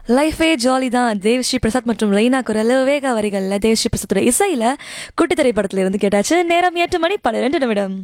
லைஃபே ஜாலி தான் தேவ்ஸ்ரீ பிரசாத் மற்றும் ரெய்னா குரல் வேகா வரிகளில் தேவ்ஸ்ரீ பிரசாத்தோட இசையில் குட்டி திரைப்படத்துல இருந்து கேட்டாச்சு நேரம் எட்டு மணி பன்னிரெண்டு நிமிடம்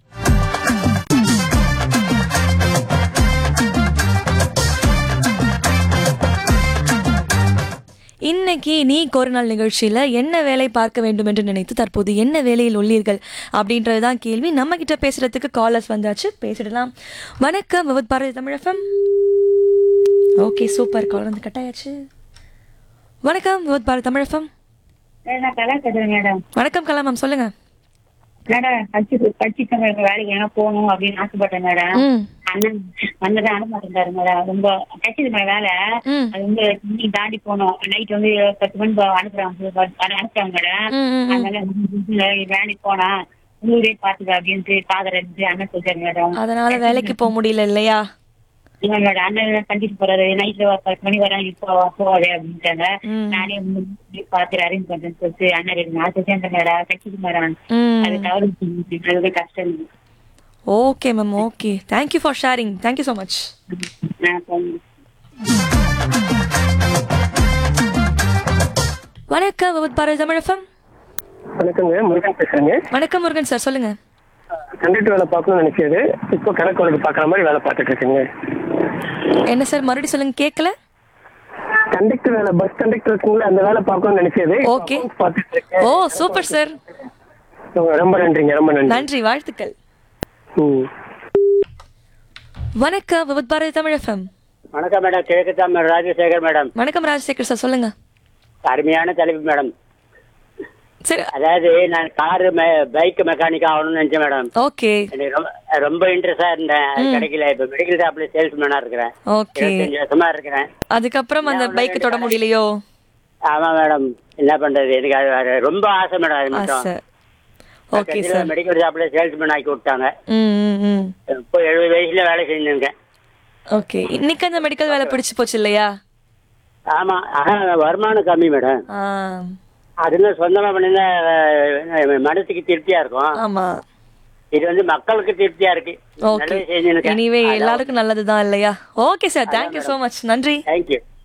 இன்னைக்கு நீ ஒரு நாள் நிகழ்ச்சியில் என்ன வேலை பார்க்க வேண்டும் என்று நினைத்து தற்போது என்ன வேலையில் உள்ளீர்கள் அப்படின்றது தான் கேள்வி நம்ம கிட்ட பேசுறதுக்கு காலர்ஸ் வந்தாச்சு பேசிடலாம் வணக்கம் Vivath Bharathi Tamilagam okay super call வந்து கட்டாயாச்சு வணக்கம் விவத் பாரதி தமிழகம் நான் கலா கட்டுறேன் மேடம் வணக்கம் கலாம் மேம் சொல்லுங்க மேடம் கட்சி கட்சிக்கு வேலைக்கு எங்கன்னா போகணும் அப்படின்னு ஆசைப்பட்டேன் மேடம் ம் அண்ணன் அண்ணன் தான் அனுமதிந்தாரு மேடம் ரொம்ப கட்சி மேடம் வேலை ம் அது வந்து நீ தாண்டி போகணும் நைட் வந்து பத்து மணி அனுப்புறாங்க அனுப்பிச்சாங்க மேடம் ம், ம், ம். அதனால வேலைக்கு போனா ஊரே பாத்துக்க அப்படின்ட்டு காதல் இருந்து அண்ணன் சொல்றாரு மேடம் அதனால வேலைக்கு போக முடியல இல்லையா இல்ல மேடம் அண்ணன் கண்டிப்பா போறாரு நைட்ல பத்து மணி வராங்க இப்போ போவாதே அப்படின்ட்டாங்க ம். நானே வந்து பார்த்து அரேஞ்ச் பண்றேன்னு சொல்லிட்டு அண்ணன் ரெண்டு நாள் சேர்ந்த மேடம் கட்சிக்கு மேடம் அது ம் தவறு அது கஷ்டம் okay ma'am okay thank you for sharing thank you so much நான் போனேன் வணக்கம் விவத் பாரதி தமிழகம் வணக்கங்க முருகன் பேசுறேங்க வணக்கம் முருகன் சார் சொல்லுங்க கண்டக்டர் வேலை பார்க்கணும்னு நினைச்சது இப்போ கணக்கு வழக்கு பார்க்குற மாதிரி வேலை பார்த்துட்டு இருக்கேங்க என்ன சார் மறுபடியும் சொல்லுங்க கேட்கல கண்டக்டர் வேலை பஸ் கண்டக்டர் இருக்குங்களா அந்த வேலை பார்க்கணும்னு நினைச்சது இப்போ Okay. accounts பார்த்துட்டு இருக்கேன் ஓ சூப்பர் சார் ரொம்ப நன்றிங்க ரொம்ப நன்றி நன்றி வாழ்த்துக்கள் ம் வணக்கம் விவத் பாரதி தமிழகம் வணக்கம் மேடம் கிழக்கு தாமர் ராஜசேகர் மேடம் வணக்கம் ராஜசேகர் சார் சொல்லுங்க அருமையான தலைப்பு மேடம் சரி அதாவது நான் காரு பைக் மெக்கானிக் ஆகணும்னு நினைச்சேன் மேடம் ஓகே எனக்கு ரொம்ப ரொம்ப இன்ட்ரெஸ்டா இருந்தேன் அது கிடைக்கல இப்ப மெடிக்கல் ஷாப்ல சேல்ஸ்மேனா இருக்கிறேன் ஓகே இருபத்தஞ்சு வருஷமா இருக்கிறேன் அதுக்கப்புறம் அந்த பைக் தொட முடியலையோ ஆமா மேடம் என்ன பண்றது எனக்கு அது அது ரொம்ப ஆசை மேடம் அது மட்டும் ஆசை ஓகே சார் மெடிக்கல் ஷாப்ல சேல்ஸ்மேன் ஆக்கி விட்டாங்க ம் ம் ம் இப்போ எழுபது வயசுல வேலை செஞ்சிருக்கேன் ஓகே இன்னைக்கு அந்த மெடிக்கல் வேலை பிடிச்சு போச்சு இல்லையா ஆமா ஆனா வருமானம் கம்மி மேடம் ஆ அதுல சொந்தமா பண்ணிருந்தா அஹ், மனசுக்கு திருப்தியா இருக்கும் ஆமா இது வந்து மக்களுக்கு திருப்தியா இருக்கு ஓகே நல்லது செஞ்சிருக்கேன் எனிவே எல்லாருக்கும் நல்லதுதான் இல்லையா okay sir thank you so much நன்றி தேங்க்யூ